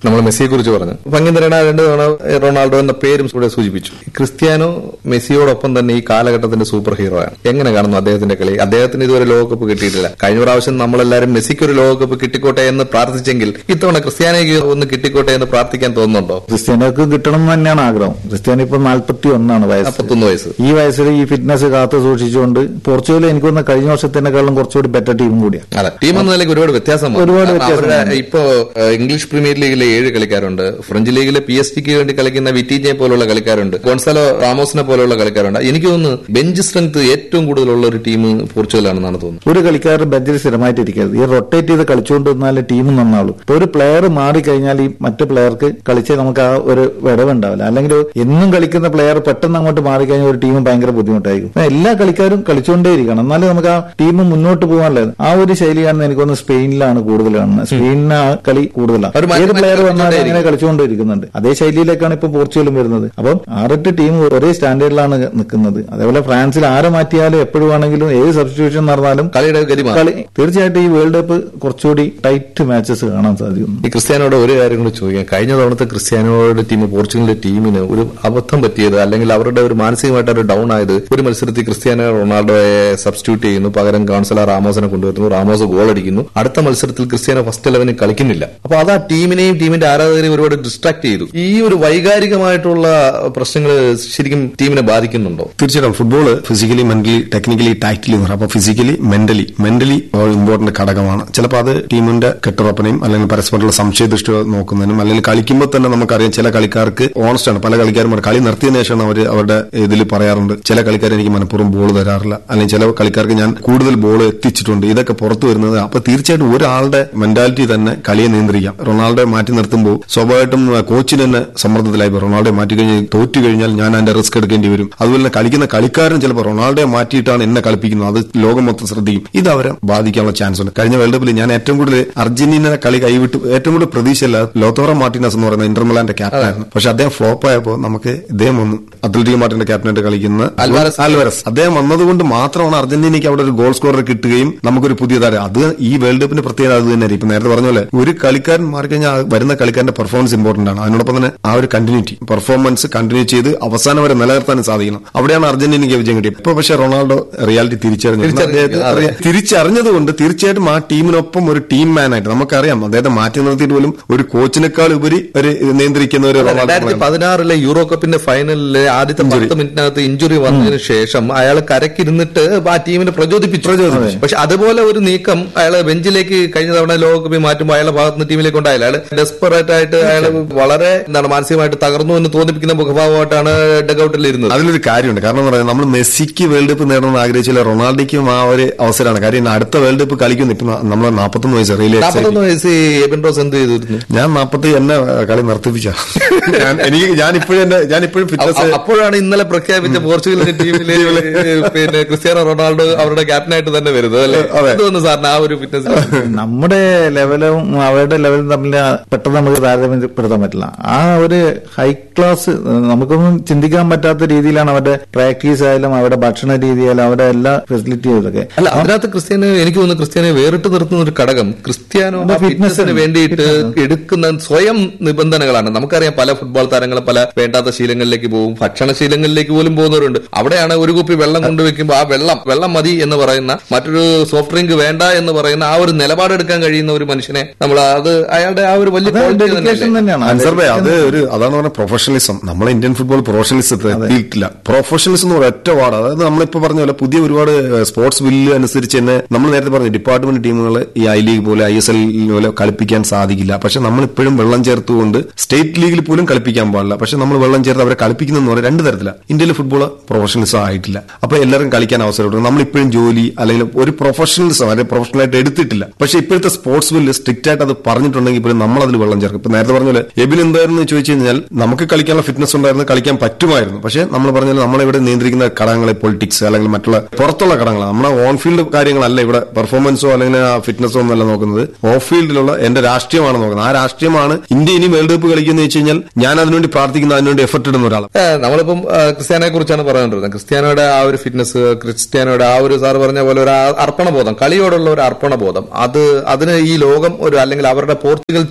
നമ്മൾ മെസ്സിയെ കുറിച്ച് പറഞ്ഞു ഭംഗിന്തരന രണ്ട് തവണ റൊണാൾഡോ എന്ന പേരും കൂടെ സൂചിപ്പിച്ചു ക്രിസ്ത്യാനോ മെസ്സിയോടൊപ്പം തന്നെ ഈ കാലഘട്ടത്തിന്റെ സൂപ്പർ ഹീറോ ആണ് എങ്ങനെ കാണുന്നു അദ്ദേഹത്തിന്റെ കളി അദ്ദേഹത്തിന് ഇതുവരെ ലോകകപ്പ് കിട്ടിയിട്ടില്ല കഴിഞ്ഞ പ്രാവശ്യം നമ്മളെല്ലാരും മെസ്സിക്ക് ഒരു ലോകകപ്പ് കിട്ടിക്കോട്ടെ എന്ന് പ്രാർത്ഥിച്ചെങ്കിൽ ഇത്തവണ ക്രിസ്ത്യാനോയ്ക്ക് ഒന്ന് കിട്ടിക്കോട്ടെ എന്ന് പ്രാർത്ഥിക്കാൻ തോന്നുന്നുണ്ടോ ക്രിസ്ത്യാനോക്ക് കിട്ടണം എന്ന് തന്നെയാണ് ആഗ്രഹം ക്രിസ്ത്യാനോ ഇപ്പൊ നാൽപ്പത്തി ഒന്നാണ് വയസ്സ് മുപ്പത്തൊന്ന് വയസ്സ് ഈ വയസ്സിൽ ഈ ഫിറ്റ്നസ് കാത്തു സൂക്ഷിച്ചുകൊണ്ട് പോർച്ചുഗൽ എനിക്ക് തോന്നുന്ന കഴിഞ്ഞ വർഷത്തിനേക്കാളും കുറച്ചുകൂടി ബെറ്റർ ടീം കൂടിയാണ് അല്ല ടീം എന്ന നിലയ്ക്ക് ഒരുപാട് വ്യത്യാസം വന്നു. ഒരുപാട് കാരണം വ്യത്യാസം അവരുടെ വന്നു. ഇപ്പോ ഏഹ്, ഇംഗ്ലീഷ് പ്രീമിയർ ലീഗിലെ ഏഴ് കളിക്കാരുണ്ട് ഫ്രഞ്ച് ലീഗിലെ പി എസ് ടിക്ക് വേണ്ടി കളിക്കുന്ന വിറ്റീജെ പോലുള്ള കളിക്കാരുണ്ട് ഗോൺസാലോ റാമോസിനെ പോലുള്ള കളിക്കാരുണ്ട് എനിക്ക് തോന്നുന്നു ബെഞ്ച് സ്ട്രെങ്ത് ഏറ്റവും കൂടുതലുള്ള ഒരു ടീം പോർച്ചുഗലാണെന്നാണ് തോന്നുന്നത് ഒരു കളിക്കാരൻ ബെഞ്ചിൽ സ്ഥിരമായിട്ട് ഇരിക്കരുത് ഈ റൊട്ടേറ്റ് ചെയ്ത് കളിച്ചുകൊണ്ട് നിന്നാലേ ടീം നന്നാവുള്ളൂ ഇപ്പൊ ഒരു പ്ലെയർ മാറിക്കഴിഞ്ഞാൽ ഈ മറ്റു പ്ലെയർക്ക് കളിച്ച് നമുക്ക് ആ ഒരു വിടവുണ്ടാവില്ല അല്ലെങ്കിൽ എന്നും കളിക്കുന്ന പ്ലെയർ പെട്ടെന്ന് അങ്ങോട്ട് മാറിക്കഴിഞ്ഞാൽ ഒരു ടീം ഭയങ്കര ബുദ്ധിമുട്ടായിരിക്കും അപ്പൊ എല്ലാ കളിക്കാരും കളിച്ചുകൊണ്ടേയിരിക്കണം എന്നാലേ നമുക്ക് ആ ടീം മുന്നോട്ട് പോകാനുള്ളത് ആ ഒരു ശൈലിയാണ് എനിക്ക് തോന്നുന്നു സ്പെയിനിലാണ് കൂടുതൽ കാണുന്നത് സ്പെയിനിന് ആ കളി കൂടുതലാണ് അവര് മാറ്റി ഏത് മാറ്റി പ്ലെയർ വന്നാലും കളിച്ചുകൊണ്ടേയിരിക്കും. അങ്ങനെ കളിച്ചുകൊണ്ടിരിക്കുന്നുണ്ട് അതേ ശൈലിയിലേക്കാണ് ഇപ്പൊ പോർച്ചുഗലും വരുന്നത് അപ്പം ആറെട്ട് ടീം ഒരേ സ്റ്റാൻഡേർഡിലാണ് നിൽക്കുന്നത് അതേപോലെ ഫ്രാൻസിൽ ആരെ മാറ്റിയാലും എപ്പോഴും ആണെങ്കിലും ഏത് സബ്സ്റ്റിറ്റ്യൂഷൻ നടന്നാലും കളിയുടെ ഗരിമ കളി തീർച്ചയായിട്ടും ഈ വേൾഡ് കപ്പ് കുറച്ചുകൂടി ടൈറ്റ് മാച്ചസ് കാണാൻ സാധിക്കുന്നു ഈ ക്രിസ്ത്യാനോട് ഒരു കാര്യം കൂടി ചോദിക്കാം കഴിഞ്ഞ തവണത്തെ ക്രിസ്ത്യാനോയുടെ ടീം പോർച്ചുഗലിന്റെ ടീമിന് ഒരു അബദ്ധം പറ്റിയത് അല്ലെങ്കിൽ അവരുടെ ഒരു മാനസികമായിട്ട് ഒരു ഡൗൺ ആയത് ഒരു മത്സരത്തിൽ ക്രിസ്ത്യാനോ റൊണാൾഡോയെ സബ്സ്റ്റിറ്റ്യൂട്ട് ചെയ്യുന്നു പകരം കൗൺസിലർ റാമോസിനെ കൊണ്ടുവരുന്നു റാമോസ് ഗോൾ അടിക്കുന്നു അടുത്ത മത്സരത്തിൽ ക്രിസ്ത്യാനോ ഫസ്റ്റ് ഇലവനിൽ കളിക്കുന്നില്ല അപ്പൊ അത് ആ ടീമിനെയും ടീമിന്റെ ആരാധകരെയും ഒരുപാട് ഡിസ്ട്രാക്ട് ചെയ്തു ഈ ഒരു വൈകാരികമായിട്ടുള്ള പ്രശ്നങ്ങൾ ശരിക്കും ടീമിനെ ബാധിക്കുന്നുണ്ടോ തീർച്ചയായിട്ടും football physically mentally technically tactically എന്ന് പറയും അപ്പോൾ ഫിസിക്കലി മെന്റലി മെന്റലി ഇമ്പോർട്ടന്റ് ഘടകമാണ് ചിലപ്പോൾ അത് ടീമിന്റെ കെട്ടുറപ്പിനെയും അല്ലെങ്കിൽ പരസ്പരമുള്ള സംശയദൃഷ്ടി നോക്കുന്നതിനും അല്ലെങ്കിൽ കളിക്കുമ്പോൾ തന്നെ നമുക്കറിയാം ചില കളിക്കാർക്ക് ഓണസ്റ്റ് ആണ് പല കളിക്കാരും കളി നിർത്തിയതിനു ശേഷമാണ് അവർ അവരുടെ ഇതിൽ പറയാറുണ്ട് ചില കളിക്കാർ എനിക്ക് മനഃപൂർവ്വം ബോൾ തരാറില്ല അല്ലെങ്കിൽ ചില കളിക്കാർക്ക് ഞാൻ കൂടുതൽ ബോൾ എത്തിച്ചിട്ടുണ്ട് ഇതൊക്കെ പുറത്തു വരുന്നത് അപ്പൊ തീർച്ചയായിട്ടും ഒരാളുടെ മെന്റാലിറ്റി തന്നെ കളിയെ നിയന്ത്രിക്കാം റൊണാൾഡോയെ മാറ്റി നിർത്തുമ്പോൾ സ്വാഭാവികമായിട്ടും കോച്ചിന് തന്നെ സമ്മർദ്ദത്തിലായി പോകും. റൊണാൾഡോയെ മാറ്റി കഴിഞ്ഞാൽ തോറ്റു കഴിഞ്ഞാൽ ഞാൻ അതിന്റെ റിസ്ക് എടുക്കേണ്ടി വരും അതുപോലെ തന്നെ കളിക്കുന്ന കളിക്കാരൻ ചിലപ്പോൾ റൊണാൾഡോയെ മാറ്റിയിട്ടാണ് എന്നെ കളിപ്പിക്കുന്നത് അത് ലോകം മൊത്തം ശ്രദ്ധിക്കും ഇത് അവരെ ബാധിക്കാനുള്ള ചാൻസ് ഉണ്ട് കഴിഞ്ഞ വേൾഡ് കപ്പിൽ ഞാൻ ഏറ്റവും കൂടുതൽ അർജന്റീന കളി കൈവിട്ട് ഏറ്റവും കൂടുതൽ പ്രതീക്ഷയില്ല ലോത്തോറ മാർട്ടിനസ് എന്ന് പറയുന്ന ഇന്റർമലാന്റെ ക്യാപ്റ്റനായിരുന്നു പക്ഷെ അദ്ദേഹം ഫ്ലോപ്പ് ആയപ്പോൾ നമുക്ക് ഇദ്ദേഹം വന്നു അത്ലറ്റിക് മാർട്ടിന്റെ ക്യാപ്റ്റനായിട്ട് കളിക്കുന്ന അൽവാരസ്. ആൽവരസ് അദ്ദേഹം വന്നതുകൊണ്ട് മാത്രമാണ് അർജന്റീനയ്ക്ക് അവിടെ ഒരു ഗോൾ സ്കോറർ കിട്ടുകയും നമുക്കൊരു പുതിയ താരം അത് ഈ വേൾഡ് കപ്പിന്റെ പ്രത്യേകത അത് തന്നെ ഇപ്പൊ നേരത്തെ പറഞ്ഞ പോലെ ഒരു കളിക്കാരൻ മാറിക്കഴിഞ്ഞാൽ ആ വരുന്ന കളിക്കാരന്റെ പെർഫോമൻസ് ഇമ്പോർട്ടന്റ് ആണ് അതിനോടൊപ്പം തന്നെ ആ ഒരു കണ്ടിന്യൂറ്റി പെർഫോമൻസ് കണ്ടിന്യൂ ചെയ്ത് അവസാനം വരെ നിലനിർത്താനും സാധിക്കണം അവിടെയാണ് അർജന്റീനയ്ക്ക് വിജയം കിട്ടിയത് ഇപ്പൊ പക്ഷേ റൊണാൾഡോ റിയാലിറ്റി തിരിച്ചറിഞ്ഞു തിരിച്ചറിഞ്ഞു. അദ്ദേഹത്തെ അറിയാം. തിരിച്ചറിഞ്ഞതുകൊണ്ട് തീർച്ചയായിട്ടും ആ ടീമിനൊപ്പം ഒരു ടീം മാനായിട്ട് നമുക്കറിയാം അദ്ദേഹത്തെ മാറ്റി നിർത്തിയിട്ട് പോലും ഒരു കോച്ചിനേക്കാൾ ഉപരി ഒരു നിയന്ത്രിക്കുന്ന ഒരു രണ്ടായിരത്തി റൊണാൾഡോ പതിനാറിലെ യൂറോ കപ്പിന്റെ ഫൈനലിലെ ആദ്യത്തെ പത്ത് മിനിറ്റിനകത്ത് ഇഞ്ചുറി വന്നതിന് ശേഷം അയാൾ കരക്കിരുന്നിട്ട് ആ ടീമിനെ പ്രചോദിപ്പിച്ചു പക്ഷെ അതുപോലെ ഒരു നീക്കം അയാളെ ബെഞ്ചിലേക്ക് കഴിഞ്ഞ തവണ ലോകകപ്പിൽ മാറ്റുമ്പോൾ അയാളെ ഭാഗത്തുനിന്ന് ടീമിലേക്ക് ഉണ്ടായില്ല അയാൾ ഡെസ്പറേറ്റ് ആയിട്ട് അയാൾ വളരെ എന്താണ് മാനസികമായിട്ട് തകർന്നു എന്ന് തോന്നിപ്പിക്കുന്ന മുഖഭാവമായിട്ടാണ് ഡഗൌട്ടിൽ ഇരുന്നത് അതിലൊരു കാര്യമുണ്ട് കാരണം എന്ന് പറയാം നമ്മൾ മെസ്സിക്ക് വേൾഡ് കപ്പ് നേടണമെന്ന് ആഗ്രഹിച്ചില്ല റൊണാൾഡോയ്ക്കും ആ ഒരു അവസരമാണ് കാര്യം ഇനി അടുത്ത വേൾഡ് കപ്പ് കളിക്കുന്നു ഇപ്പൊ നമ്മൾ നാൽപ്പത്തൊന്ന് വയസ്സ് റിയലി നാൽപ്പത്തൊന്ന് വയസ്സ് എബിൻ റോസ് എന്ത് ചെയ്തിരുന്നു ഞാൻ നാൽപ്പത്തി എന്നെ കളി നിർത്തിപ്പിച്ച ഞാൻ എനിക്ക് ഞാൻ ഇപ്പോഴും എന്റെ ഞാൻ ഇപ്പോഴും ഫിറ്റ്നസ് അ- അപ്പോഴാണ് ഇന്നലെ പ്രഖ്യാപിച്ച പോർച്ചുഗലിന്റെ ടീമില് പിന്നെ ക്രിസ്ത്യാനോ റൊണാൾഡോ അവരുടെ ക്യാപ്റ്റനായിട്ട് തന്നെ വരുന്നത് അല്ലെ അതെ. തോന്നുന്നു സാറിന് ആ ഒരു ഫിറ്റ്നസ് നമ്മുടെ ലെവലും അവരുടെ ലെവലും തമ്മിൽ പെട്ടെന്ന് നമുക്ക് താരതമ്യപ്പെടുത്താൻ പറ്റില്ല ആ ഒരു ഹൈ ക്ലാസ് നമുക്കൊന്നും ചിന്തിക്കാൻ പറ്റാത്ത രീതിയിലാണ് അവരുടെ പ്രാക്ടീസ് ആയാലും അവരുടെ ഭക്ഷണ രീതി ആയാലും അവരുടെ എല്ലാ ഫെസിലിറ്റിയും ഇതൊക്കെ അല്ല അതിനകത്ത് ക്രിസ്ത്യാനോ എനിക്ക് തോന്നുന്നു ക്രിസ്ത്യാനോ വേറിട്ട് നിർത്തുന്ന ഒരു ഘടകം ക്രിസ്ത്യാനോ അവരുടെ fitness ഫിറ്റ്നസിന് ആണ്. വേണ്ടിയിട്ട് എടുക്കുന്ന സ്വയം നിബന്ധനകളാണ് നമുക്കറിയാം പല ഫുട്ബോൾ താരങ്ങൾ പല വേണ്ടാത്ത ശീലങ്ങളിലേക്ക് പോകും ഭക്ഷണശീലങ്ങളിലേക്ക് പോലും പോകുന്നവരുണ്ട് അവിടെയാണ് ഒരു കുപ്പി വെള്ളം കൊണ്ടുവെക്കുമ്പോൾ ആ വെള്ളം വെള്ളം മതി എന്ന് പറയുന്ന മറ്റൊരു സോഫ്റ്റ് ഡ്രിങ്ക് വേണ്ട എന്ന് പറയുന്ന ആ ഒരു നിലപാടെടുക്കാൻ കഴിയുന്ന ഒരു മനുഷ്യനെ നമ്മൾ അത് അയാളുടെ ആ ഒരു വലിയ quality ഡെഡിക്കേഷൻ തന്നെയല്ലേ? തന്നെയാണ് അൻസർ ഭായ് അത് ഒരു അതാണ് പറഞ്ഞ പ്രൊഫഷണലിസം നമ്മളെ ഇന്ത്യൻ ഫുട്ബോൾ പ്രൊഫഷണലിസം എത്തിയിട്ടില്ല പ്രൊഫഷണലിസം എന്ന് പറയുന്ന ഒറ്റ വാർഡ് അതായത് നമ്മളിപ്പോ പറഞ്ഞ പോലെ പുതിയ ഒരുപാട് സ്പോർട്സ് ബില്ല് അനുസരിച്ച് തന്നെ നമ്മൾ നേരത്തെ പറഞ്ഞു ഡിപ്പാർട്ട്മെന്റ് ടീമുകൾ ഈ ഐ ലീഗ് പോലെ ഐ എസ് എൽ പോലെ കളിപ്പിക്കാൻ സാധിക്കില്ല പക്ഷെ നമ്മൾ ഇപ്പോഴും വെള്ളം ചേർത്തുകൊണ്ട് സ്റ്റേറ്റ് ലീഗിൽ പോലും കളിപ്പിക്കാൻ പാടില്ല പക്ഷെ നമ്മൾ വെള്ളം ചേർത്ത് അവരെ കളിപ്പിക്കുന്ന പറഞ്ഞാൽ രണ്ട് തരത്തിലാണ് ഇന്ത്യയിലെ ഫുട്ബോൾ പ്രൊഫഷണലിസം ആയിട്ടില്ല അപ്പൊ എല്ലാവരും കളിക്കാൻ അവസരം കൊടുക്കും നമ്മൾ ഇപ്പോഴും ജോലി അല്ലെങ്കിൽ ഒരു പ്രൊഫഷണലിസം അല്ലെങ്കിൽ പ്രൊഫഷണലായിട്ട് എടുത്തിട്ടില്ല പക്ഷെ ഇപ്പോഴത്തെ സ്പോർട്സ് ബില്ല് സ്ട്രിക്റ്റ് ആയിട്ട് അത് പറഞ്ഞിട്ടുണ്ടെങ്കിൽ പോലും നമ്മൾ അതിൽ വെള്ളം ചേർക്കും ഇപ്പൊ നേരത്തെ പറഞ്ഞ പോലെ എബിൻ എന്തായിരുന്നു എന്ന് ചോദിച്ചു കഴിഞ്ഞാൽ നമുക്ക് കളിക്കാനുള്ള ഫിറ്റ്നസ് ഉണ്ടായിരുന്നു കളിക്കാൻ പറ്റുമായിരുന്നു പക്ഷെ നമ്മൾ പറഞ്ഞാൽ നമ്മളിവിടെ നിയന്ത്രിക്കുന്ന ഘടകങ്ങളെ പൊളിറ്റിക്സ് അല്ലെങ്കിൽ മറ്റുള്ള പുറത്തുള്ള ഘടകങ്ങളാണ് നമ്മുടെ ഓൺ ഫീൽഡ് കാര്യങ്ങളല്ല ഇവിടെ പെർഫോമൻസോ അല്ലെങ്കിൽ ആ ഫിറ്റ്നസോ ഒന്നല്ല നോക്കുന്നത് ഓഫ് ഫീൽഡിലുള്ള എന്റെ രാഷ്ട്രീയമാണ് നോക്കുന്നത് ആ രാഷ്ട്രീയമാണ് ഇന്ത്യ ഇനി വേൾഡ് കപ്പ് കളിക്കുന്ന വെച്ച് കഴിഞ്ഞാൽ ഞാൻ അതിനുവേണ്ടി പ്രാർത്ഥിക്കുന്ന അതിനുവേണ്ടി എഫർട്ട് ഇടുന്ന ഒരാൾ ഏ, നമ്മളിപ്പം ആ, ക്രിസ്ത്യാനോയെ കുറിച്ചാണ് പറഞ്ഞുകൊണ്ടിരുന്നത് ക്രിസ്ത്യാനോയുടെ ആ ഒരു ഫിറ്റ്നസ് ക്രിസ്ത്യാനോയുടെ ആ ഒരു സാർ പറഞ്ഞ പോലെ ഒരു ആ- അർപ്പണബോധം കളിയോടുള്ള ഒരു അർപ്പണബോധം അത് അതിന് ഈ ലോകം ഒരു അല്ലെങ്കിൽ അവരുടെ പോർച്ചുഗൽ ടീം ഒരു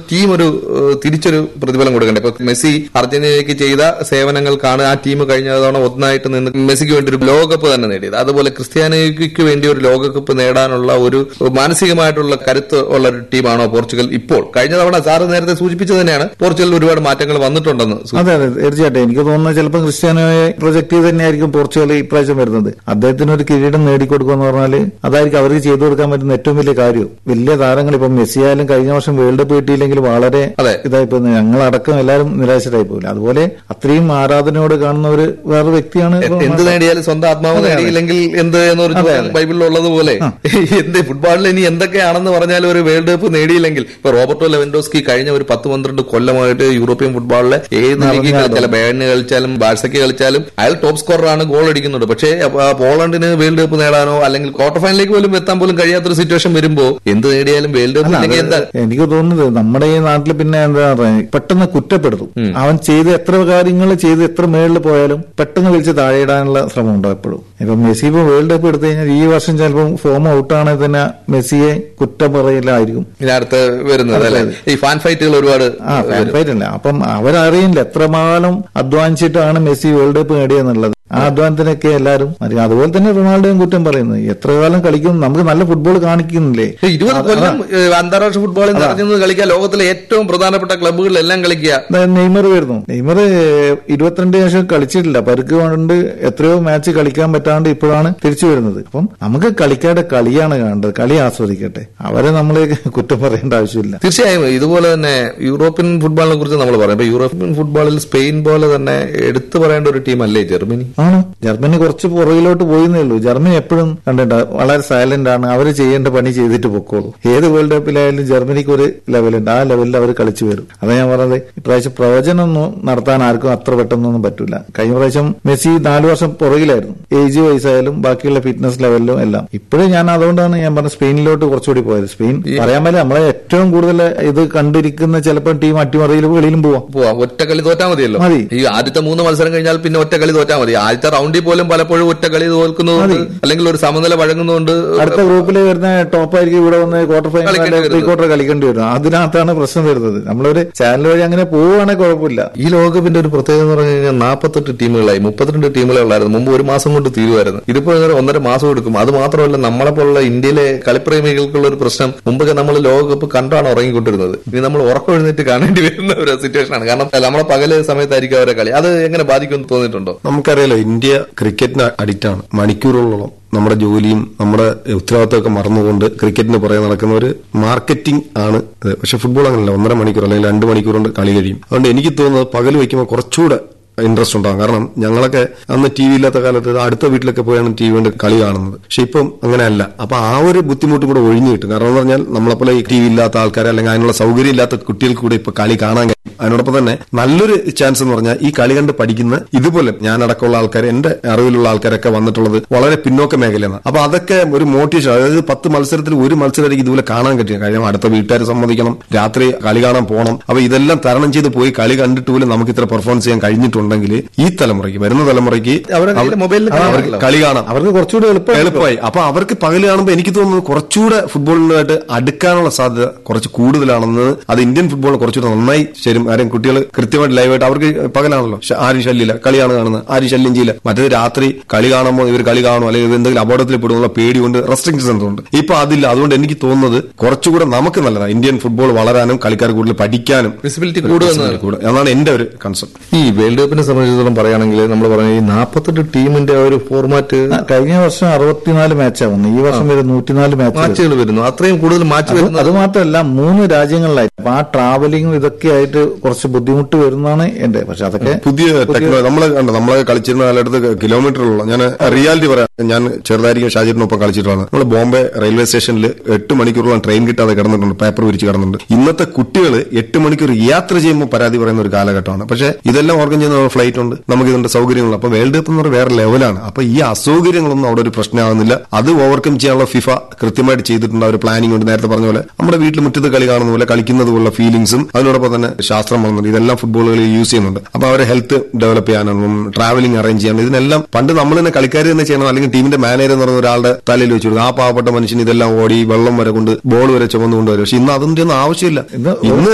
ഒരു ഏഹ്, തിരിച്ചൊരു പ്രതിഫലം കൊടുക്കണ്ടേ ഇപ്പൊ മെസ്സി അർജന്റീനയ്ക്ക് ചെയ്ത സേവനങ്ങൾക്കാണ് ആ ടീം കഴിഞ്ഞ തവണ ഒന്നായിട്ട് നിന്ന് മെസ്സിക്ക് വേണ്ടി ഒരു ലോകകപ്പ് തന്നെ നേടിയത് അതുപോലെ ക്രിസ്ത്യാനിക്ക് വേണ്ടി ഒരു ലോകകപ്പ് നേടാനുള്ള ഒരു മാനസികമായിട്ടുള്ള കരുത്ത് ഉള്ള ഒരു ടീമാണോ പോർച്ചുഗൽ ഇപ്പോൾ കഴിഞ്ഞ തവണ സാറ് നേരത്തെ സൂചിപ്പിച്ചത് തന്നെയാണ് പോർച്ചുഗലിൽ ഒരുപാട് മാറ്റങ്ങൾ വന്നിട്ടുണ്ടെന്ന് സൂ- അതെ അതെ തീർച്ചയായിട്ടും എനിക്ക് തോന്നുന്നത് ചിലപ്പോൾ ക്രിസ്ത്യാനോയെ പ്രൊജക്ട് ചെയ്ത് തന്നെയായിരിക്കും പോർച്ചുഗൽ ഇപ്രാവശ്യം വരുന്നത് അദ്ദേഹത്തിന് ഒരു കിരീടം നേടിക്കൊടുക്കുക എന്ന് പറഞ്ഞാൽ അതായിരിക്കും അവർക്ക് ചെയ്തു കൊടുക്കാൻ പറ്റുന്ന ഏറ്റവും വലിയ കാര്യം വലിയ താരങ്ങൾ ഇപ്പം മെസ്സി ആയാലും കഴിഞ്ഞ വർഷം വേൾഡ് കപ്പ് കിട്ടിയില്ലെങ്കിൽ വളരെ അതെ. ഇതായി പോകുന്നത് ഞങ്ങളടക്കം എല്ലാവരും നിരാശരായി പോകില്ല അതുപോലെ അത്രയും ആരാധനയോട് കാണുന്ന ഒരു വേറെ വ്യക്തിയാണ് ഇപ്പൊ എന്ത് നേടിയാലും സ്വന്തം ആത്മാവ് നേടിയില്ലെങ്കിൽ എന്ത് എന്നൊരു ചോദ്യം ബൈബിളിലുള്ളത് പോലെ എന്ത് ഫുട്ബോളിൽ ഇനി എന്തൊക്കെയാണെന്ന് പറഞ്ഞാലും ഒരു വേൾഡ് കപ്പ് നേടിയില്ലെങ്കിൽ ഇപ്പൊ റോബർട്ടോ ലെവൻഡോസ്കി കഴിഞ്ഞ ഒരു പത്ത് പന്ത്രണ്ട് കൊല്ലമായിട്ട് യൂറോപ്യൻ ഫുട്ബോളിലെ ഏത് ലീഗ് കളിച്ചാലും ബയണിന് കളിച്ചാലും ബാഴ്സയ്ക്ക് കളിച്ചാലും അയാൾ ടോപ്പ് സ്കോററാണ് ഗോൾ അടിക്കുന്നുണ്ട് പക്ഷേ അപ്പൊ പോളണ്ടിന് വേൾഡ് കപ്പ് നേടാനോ അല്ലെങ്കിൽ ക്വാർട്ടർ ഫൈനലിലേക്ക് പോലും എത്താൻ പോലും കഴിയാത്തൊരു സിറ്റുവേഷൻ വരുമ്പോ എന്ത് നേടിയാലും വേൾഡ് കപ്പ് ഇല്ലെങ്കിൽ എന്താ എനിക്ക് തോന്നുന്നത് നമ്മുടെ ഈ നാട്ടിൽ പിന്നെ എന്താ പറയുക പെട്ടെന്ന് കുറ്റപ്പെടുത്തും അവൻ ചെയ്ത് എത്ര കാര്യങ്ങൾ ചെയ്ത് എത്ര മേളിൽ പോയാലും പെട്ടെന്ന് വിളിച്ച് താഴെയിടാനുള്ള ശ്രമം ഉണ്ടോ എപ്പോഴും ഇപ്പൊ മെസ്സി ഇപ്പൊ വേൾഡ് കപ്പ് എടുത്തു കഴിഞ്ഞാൽ ഈ വർഷം ചിലപ്പോൾ ഫോം ഔട്ടാണെങ്കിൽ തന്നെ മെസ്സിയെ കുറ്റം പറയില്ലായിരിക്കും ഇനി അടുത്ത് വരുന്നത് അല്ലെ ഈ ഫാൻ ഫൈറ്റുകൾ ഒരുപാട് ആ ഫാൻ ഫൈറ്റ് അല്ല അപ്പം അവരറിയില്ല എത്രമാനം അധ്വാനിച്ചിട്ടാണ് മെസ്സി വേൾഡ് കപ്പ് നേടിയെന്നുള്ളത് ആ അധ്വാനത്തിനൊക്കെ എല്ലാവരും അറിയാം അതുപോലെ തന്നെ റൊണാൾഡോയും കുറ്റം പറയുന്നത് എത്ര കാലം കളിക്കും നമുക്ക് നല്ല ഫുട്ബോൾ കാണിക്കുന്നില്ലേ ഇരുപത് കൊല്ലം ഏഹ്, അന്താരാഷ്ട്ര ഫുട്ബോളിൽ നിറഞ്ഞു കളിക്കുക ലോകത്തിലെ ഏറ്റവും പ്രധാനപ്പെട്ട ക്ലബ്ബുകളിലെല്ലാം കളിക്കുക ദാ നെയ്മർ വരുന്നു നെയ്മർ ഇരുപത്തിരണ്ട് ശേഷം കളിച്ചിട്ടില്ല പരുക്ക് കൊണ്ട് എത്രയോ മാച്ച് കളിക്കാൻ പറ്റാണ്ട് ഇപ്പോഴാണ് തിരിച്ചു വരുന്നത് അപ്പം നമുക്ക് കളിക്കാരുടെ കളിയാണ് കാണേണ്ടത് കളി ആസ്വദിക്കട്ടെ അവരെ നമ്മൾ കുറ്റം പറയേണ്ട ആവശ്യമില്ല തീർച്ചയായും ഇതുപോലെ തന്നെ യൂറോപ്യൻ ഫുട്ബോളിനെ കുറിച്ച് നമ്മൾ പറയാം ഇപ്പൊ യൂറോപ്യൻ ഫുട്ബോളിൽ സ്പെയിൻ പോലെ തന്നെ എടുത്തു പറയേണ്ട ഒരു ടീമല്ലേ ജർമ്മനി ആണ് ജർമ്മനി കുറച്ച് പുറകിലോട്ട് പോയിന്നേ ഉള്ളൂ ജർമ്മനി എപ്പോഴും കണ്ടിട്ട് വളരെ സൈലന്റ് ആണ് അവർ ചെയ്യേണ്ട പണി ചെയ്തിട്ട് പൊക്കോളൂ ഏത് വേൾഡ് കപ്പിലായാലും ജർമ്മനിക്ക് ഒരു ലെവലുണ്ട് ആ ലെവലിൽ അവർ കളിച്ചു വരും അതാ ഞാൻ പറഞ്ഞത് ഇപ്രാവശ്യം പ്രവചനമൊന്നും നടത്താൻ ആർക്കും അത്ര പെട്ടെന്നൊന്നും പറ്റൂല കഴിഞ്ഞ പ്രാവശ്യം മെസ്സി നാലു വർഷം പുറകിലായിരുന്നു ഏജ് വയസ്സായാലും ബാക്കിയുള്ള ഫിറ്റ്നസ് ലെവലിലും എല്ലാം ഇപ്പോഴും ഞാൻ അതുകൊണ്ടാണ് ഞാൻ പറഞ്ഞ സ്പെയിനിലോട്ട് കുറച്ചുകൂടി പോയത് സ്പെയിൻ പറയാൻ പറ്റില്ല നമ്മളെ ഏറ്റവും കൂടുതൽ ഇത് കണ്ടിരിക്കുന്ന ചിലപ്പോൾ ടീം അട്ടിമറിയിലും വെളിയിലും പോവാം പോവാം ഒറ്റ കളി തോറ്റാ മതിയല്ലോ മതി. ഈ ആദ്യത്തെ മൂന്ന് മത്സരം കഴിഞ്ഞാൽ പിന്നെ ഒറ്റ കളി തോറ്റാ മതി ആദ്യത്തെ റൗണ്ടിൽ പോലും പലപ്പോഴും ഒറ്റ കളി തോൽക്കുന്നതുകൊണ്ട് അല്ലെങ്കിൽ ഒരു സമനില വഴങ്ങുന്നതുകൊണ്ട് അടുത്ത ഗ്രൂപ്പിൽ വരുന്ന ടോപ്പ് ആയിരിക്കും ഇവിടെ വന്ന് ക്വാർട്ടർ ഫൈനൽ കളിക്കേണ്ടി പ്രീ വരുന്നത്. ക്വാർട്ടർ കളിക്കേണ്ടി വരും അതിനകത്താണ് പ്രശ്നം വരുന്നത് നമ്മളൊരു ചാനൽ വഴി അങ്ങനെ പോവുകയാണെങ്കിൽ കുഴപ്പമില്ല ഈ ലോകകപ്പിന്റെ ഒരു പ്രത്യേകത എന്ന് പറഞ്ഞു കഴിഞ്ഞാൽ നാൽപ്പത്തെട്ട് ടീമുകളായി മുപ്പത്തിരണ്ട് ടീമുകളെ ഉള്ളായിരുന്നു മുമ്പ് ഒരു മാസം കൊണ്ട് തീരുമായിരുന്നു ഇതിപ്പോ ഇങ്ങനെ ഒന്നര മാസം എടുക്കും അത് മാത്രമല്ല നമ്മളെ പോലുള്ള ഇന്ത്യയിലെ കളിപ്രേമികൾക്കുള്ള ഒരു പ്രശ്നം മുമ്പൊക്കെ നമ്മൾ ലോകകപ്പ് കണ്ടാണ് ഉറങ്ങിക്കൊണ്ടിരുന്നത് ഇനി നമ്മൾ ഉറക്കം എഴുന്നേറ്റ് കാണേണ്ടി വരുന്ന ഒരു സിറ്റുവേഷൻ ആണ് കാരണം നമ്മളെ പകല് സമയത്തായിരിക്കും അവരെ കളി അത് എങ്ങനെ ബാധിക്കുമെന്ന് തോന്നിയിട്ടുണ്ടോ നമുക്കറിയാലോ ഇന്ത്യ ക്രിക്കറ്റിന് അഡിക്റ്റ് ആണ് മണിക്കൂറുകളോളം നമ്മുടെ ജോലിയും നമ്മുടെ ഉത്തരവാദിത്തമൊക്കെ മറന്നുകൊണ്ട് ക്രിക്കറ്റിന് പുറകെ നടക്കുന്ന ഒരു മാർക്കറ്റിംഗ് ആണ് ഇത് പക്ഷെ ഫുട്ബോൾ അങ്ങനെയല്ല ഒന്നര മണിക്കൂർ അല്ലെങ്കിൽ രണ്ട് മണിക്കൂർ കൊണ്ട് കളി കഴിയും അതുകൊണ്ട് എനിക്ക് തോന്നുന്നത് പകൽ വയ്ക്കുമ്പോൾ കുറച്ചുകൂടെ ഇൻട്രസ്റ്റ് ഉണ്ടാകും കാരണം ഞങ്ങളൊക്കെ അന്ന് ടി വി ഇല്ലാത്ത കാലത്ത് അടുത്ത വീട്ടിലൊക്കെ പോയാണ് ടി വി കൊണ്ട് കളി കാണുന്നത് പക്ഷെ ഇപ്പം അങ്ങനെയല്ല അപ്പൊ ആ ഒരു ബുദ്ധിമുട്ടും കൂടെ ഒഴിഞ്ഞു കിട്ടും കാരണം എന്ന് പറഞ്ഞാൽ നമ്മളെപ്പോലെ ഈ ടി വി ഇല്ലാത്ത ആൾക്കാർ അല്ലെങ്കിൽ അതിനുള്ള സൗകര്യം ഇല്ലാത്ത കുട്ടികൾക്ക് കൂടെ ഇപ്പൊ കളി കാണാൻ കഴിയും അതിനോടൊപ്പം തന്നെ നല്ലൊരു ചാൻസ് എന്ന് പറഞ്ഞാൽ ഈ കളി കണ്ട് പഠിക്കുന്ന ഇതുപോലെ ഞാനടക്കമുള്ള ആൾക്കാർ എന്റെ അറിവിലുള്ള ആൾക്കാരൊക്കെ വന്നിട്ടുള്ളത് വളരെ പിന്നോക്ക മേഖലയാണ് അപ്പൊ അതൊക്കെ ഒരു മോട്ടിവേഷൻ അതായത് പത്ത് മത്സരത്തിൽ ഒരു മത്സരമായിരിക്കും ഇതുപോലെ കാണാൻ പറ്റും കാര്യം അടുത്ത വീട്ടുകാർ സമ്മതിക്കണം രാത്രി കളി കാണാൻ പോകണം അപ്പൊ ഇതെല്ലാം തരണം ചെയ്ത് പോയി കളി കണ്ടിട്ട് പോലും നമുക്ക് ഇത്ര പെർഫോമൻസ് ചെയ്യാൻ കഴിഞ്ഞിട്ടുണ്ടെങ്കിൽ ഈ തലമുറയ്ക്ക് വരുന്ന തലമുറയ്ക്ക് അവരുടെ കയ്യില് മൊബൈലിൽ ആ, അവർക്ക് കാണാമല്ലോ. കളി കാണാം അവർക്ക് കുറച്ചുകൂടി എളുപ്പം എളുപ്പമായി അപ്പൊ അവർക്ക് പകല് കാണുമ്പോൾ എനിക്ക് തോന്നുന്നു കുറച്ചുകൂടെ ഫുട്ബോളിനായിട്ട് അടുക്കാനുള്ള സാധ്യത കുറച്ച് കൂടുതലാണെന്ന് അത് ഇന്ത്യൻ ഫുട്ബോൾ കുറച്ചുകൂടെ നന്നായി ചേരും കാര്യം കുട്ടികൾ കൃത്യമായിട്ട് ലൈവായിട്ട് അവർക്ക് പകലാണല്ലോ ശ- ആരും ശല്യമില്ല കളിയാണ് കാണുന്നത് ആരും ശല്യം ചെയ്യില്ല മറ്റേത് രാത്രി കളി കാണുമ്പോൾ ഇവർ കളി കാണുമോ അല്ലെങ്കിൽ ഇവർ എന്തെങ്കിലും അപകടത്തിൽ പെടുന്നുള്ള പേടി കൊണ്ട് റെസ്ട്രിക്ഷൻസ് ഉണ്ട് ഇപ്പൊ അതില്ല അതുകൊണ്ട് എനിക്ക് തോന്നുന്നത് കുറച്ചുകൂടെ നമുക്ക് നല്ലതാണ് ഇന്ത്യൻ ഫുട്ബോൾ വളരാനും കളിക്കാർ കൂടുതൽ പഠിക്കാനും വിസിബിലിറ്റി കൂടുമെന്ന് കൂടും എന്നാണ് എന്റെ ഒരു കൺസെപ്റ്റ് ഈ വേൾഡ് കപ്പിനെ സംബന്ധിച്ചിടത്തോളം പറയുകയാണെങ്കിൽ നമ്മൾ പറഞ്ഞ ഈ നാൽപ്പത്തെട്ട് ടീമിന്റെ ഒരു ഫോർമാറ്റ് കഴിഞ്ഞ വർഷം അറുപത്തിനാല് മാച്ചാ വന്നു ഈ വർഷം വരെ നൂറ്റിനാല് മാച്ച് മാച്ചുകൾ വരുന്നു അത്രയും കൂടുതൽ മാച്ച് വരുന്നത് അത് മാത്രമല്ല മൂന്ന് രാജ്യങ്ങളിലായി അപ്പൊ ആ ട്രാവലിംഗും ഇതൊക്കെ ആയിട്ട് കുറച്ച് ബുദ്ധിമുട്ട് വരുന്നതാണ് എന്റെ പക്ഷെ അതൊക്കെ പുതിയ ടെക്നോളജി നമ്മളെ കണ്ടോ നമ്മളെ കളിച്ചിരുന്ന കാലഘട്ടത്ത് കിലോമീറ്ററുള്ള ഞാൻ റിയാലിറ്റി പറയാം ഞാൻ ചെറുതായിരിക്കും ഷാജിറിനൊപ്പം കളിച്ചിട്ടാണ് നമ്മൾ ബോംബെ റെയിൽവേ സ്റ്റേഷനിൽ എട്ട് മണിക്കൂറോളം ട്രെയിൻ കിട്ടാതെ കിടന്നിട്ടുണ്ട് പേപ്പർ വിരിച്ച് കിടന്നിട്ടുണ്ട് ഇന്നത്തെ കുട്ടികൾ എട്ട് മണിക്കൂർ യാത്ര ചെയ്യുമ്പോൾ പരാതി പറയുന്ന ഒരു കാലഘട്ടമാണ് പക്ഷേ ഇതെല്ലാം ഓർഗൻ ചെയ്യുന്ന ഫ്ലൈറ്റ് ഉണ്ട് നമുക്ക് ഇതിന്റെ സൗകര്യങ്ങളുണ്ട് അപ്പൊ വേൾഡ് കപ്പ് എന്ന് പറഞ്ഞാൽ വേറെ ലെവലാണ് അപ്പൊ ഈ അസൗകര്യങ്ങളൊന്നും അവിടെ ഒരു പ്രശ്നമാകുന്നില്ല അത് ഓവർകം ചെയ്യാനുള്ള ഫിഫ കൃത്യമായിട്ട് ചെയ്തിട്ടുണ്ട് അവർ പ്ലാനിംഗ് ഉണ്ട് നേരത്തെ പറഞ്ഞ പോലെ നമ്മുടെ വീട്ടിൽ മുറ്റത്ത് കളി കാണുന്ന പോലെ കളിക്കുന്നത് പോലുള്ള ഫീലിംഗ്സും അതിനോടൊപ്പം തന്നെ ശാസ്ത്രം വളർന്നുണ്ട് ഇതെല്ലാം ഫുട്ബോളുകളിൽ യൂസ് ചെയ്യുന്നുണ്ട് അപ്പൊ അവരെ ഹെൽത്ത് ഡെവലപ്പ് ചെയ്യാനും ട്രാവലിംഗ് അറേഞ്ച് ചെയ്യാനും ഇതിനെല്ലാം പണ്ട് നമ്മൾ തന്നെ കളിക്കാർ തന്നെ ചെയ്യണം അല്ലെങ്കിൽ ടീമിന്റെ മാനേജർ എന്ന് പറയുന്ന ഒരാളുടെ തലയിൽ വെച്ചു കൊടുക്കും ആ പാവപ്പെട്ട മനുഷ്യന് ഇതെല്ലാം ഓടി വെള്ളം വരെ കൊണ്ട് ബോൾ വരെ ചുമന്നുകൊണ്ട് വരും പക്ഷെ ഇന്ന് അതൊന്നും ഒന്നും ആവശ്യമില്ല ഇന്ന് ഇന്ന്